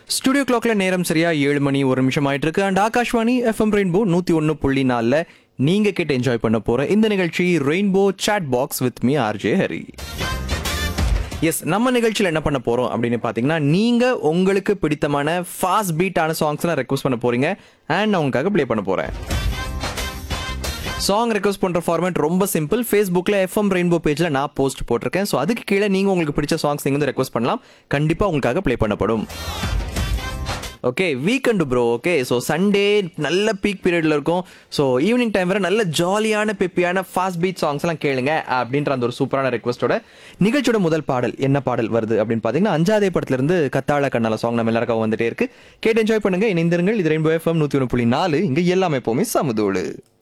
studio கிளாக்ல நேரம் சரியா ஏழு மணி ஒரு நிமிஷம் ஆயிட்டு இருக்கு அண்ட் ஆகாஷ்வாணி எஃப்எம் ரெயின்போ நூத்தி ஒன்னு புள்ளி நாலுல நீங்க கேட்டு என்ஜாய் பண்ண போற இந்த நிகழ்ச்சி rainbow chat box with me R J Hari S நம்ம நிகழ்ச்சியில் என்ன பண்ண போறோம் அப்படின்னு பார்த்தீங்கன்னா நீங்க உங்களுக்கு பிடித்தமான ஃபாஸ்ட் பீட்டான சாங்ஸ்லாம் ரெக்வஸ்ட் பண்ண போறீங்க அண்ட் நான் உங்களுக்காக ப்ளே பண்ண போறேன் சாங் ரெக்வஸ்ட் பண்ற ஃபார்மேட் ரொம்ப சிம்பிள் ஃபேஸ்புக்கில் எஃப்எம் ரெயின்போ பேஜில் நான் போஸ்ட் போட்டிருக்கேன் ஸோ அதுக்கு கீழே நீங்கள் உங்களுக்கு பிடிச்ச சாங்ஸ் நீங்கள் வந்து ரெக்வஸ்ட் பண்ணலாம் கண்டிப்பாக உங்களுக்காக ப்ளே பண்ணப்படும் okay weekend bro okay so Sunday நல்ல பீக் பீரியடில் இருக்கும் ஸோ ஈவினிங் டைம் வரை நல்ல ஜாலியான பெப்பியான ஃபாஸ்ட் பீட் சாங்ஸ் எல்லாம் கேளுங்க அப்படின்ற அந்த ஒரு சூப்பரான ரெக்வஸ்ட்டோட நிகழ்ச்சியோட முதல் பாடல் என்ன பாடல் வருது அப்படின்னு பார்த்தீங்கன்னா அஞ்சாதே படத்துலேருந்து கத்தாழ கண்ணால சாங் நம்ம எல்லாருக்கும் வந்துட்டே இருக்கு கேட்டு என்ஜாய் பண்ணுங்க இணைந்திருங்கள் இது ரெயின்போ எஃப்எம் நூற்றி ஒன்று புள்ளி நாலு இங்கே எல்லாமே எப்போவுமே சமுதோடு